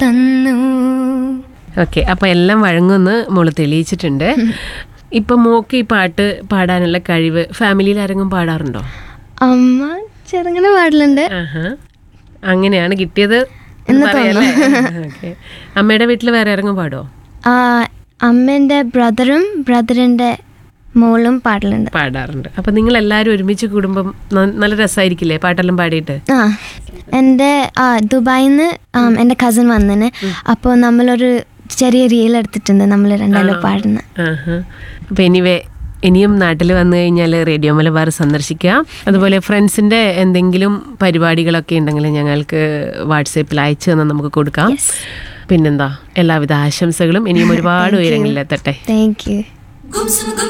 തന്നു ഓക്കെ അപ്പൊ എല്ലാം വഴങ്ങുമെന്ന് മോള് തെളിയിച്ചിട്ടുണ്ട് ഇപ്പൊ മോക്ക് ഈ പാട്ട് പാടാനുള്ള കഴിവ് ഫാമിലിയിൽ ആരെങ്കിലും പാടാറുണ്ടോ അമ്മ ചെറുങ്ങനെ പാടലുണ്ട് ആഹാ. അങ്ങനെയാണ് കിട്ടിയത് എന്ന് പറയാല്ലേ? ഓക്കേ. അമ്മയുടെ വീട്ടിൽ വേറെ ആരെങ്കിലും പാടോ ആ അമ്മേൻ്റെ ബ്രദറും ബ്രദറിൻ്റെ മോളും പാടലുണ്ട് പാടാറുണ്ട് അപ്പൊ നിങ്ങൾ എല്ലാവരും ഒരുമിച്ച് കൂടുമ്പം ന- നല്ല രസമായിരിക്കില്ലേ പാട്ടെല്ലാം പാടിയിട്ട് ആ എൻ്റെ ആ ദുബായിൽ നിന്ന് എൻ്റെ കസിൻ വന്നിന് അപ്പോൾ നമ്മളൊരു ചെറിയ റീൽ എടുത്തിട്ടുണ്ട് നമ്മൾ രണ്ടാളും പാടുന്ന ആഹാ. അപ്പൊ എനിവേ ഇനിയും നാട്ടിൽ വന്നു കഴിഞ്ഞാൽ റേഡിയോ മലബാർ സന്ദർശിക്കാം അതുപോലെ ഫ്രണ്ട്സിന്റെ എന്തെങ്കിലും പരിപാടികളൊക്കെ ഉണ്ടെങ്കിൽ ഞങ്ങൾക്ക് വാട്സപ്പിൽ അയച്ചു തന്നാൽ നമുക്ക് കൊടുക്കാം പിന്നെന്താ എല്ലാവിധ ആശംസകളും ഇനിയും ഒരുപാട് ഉയരങ്ങളിലെത്തട്ടെ thank you Gum sum gum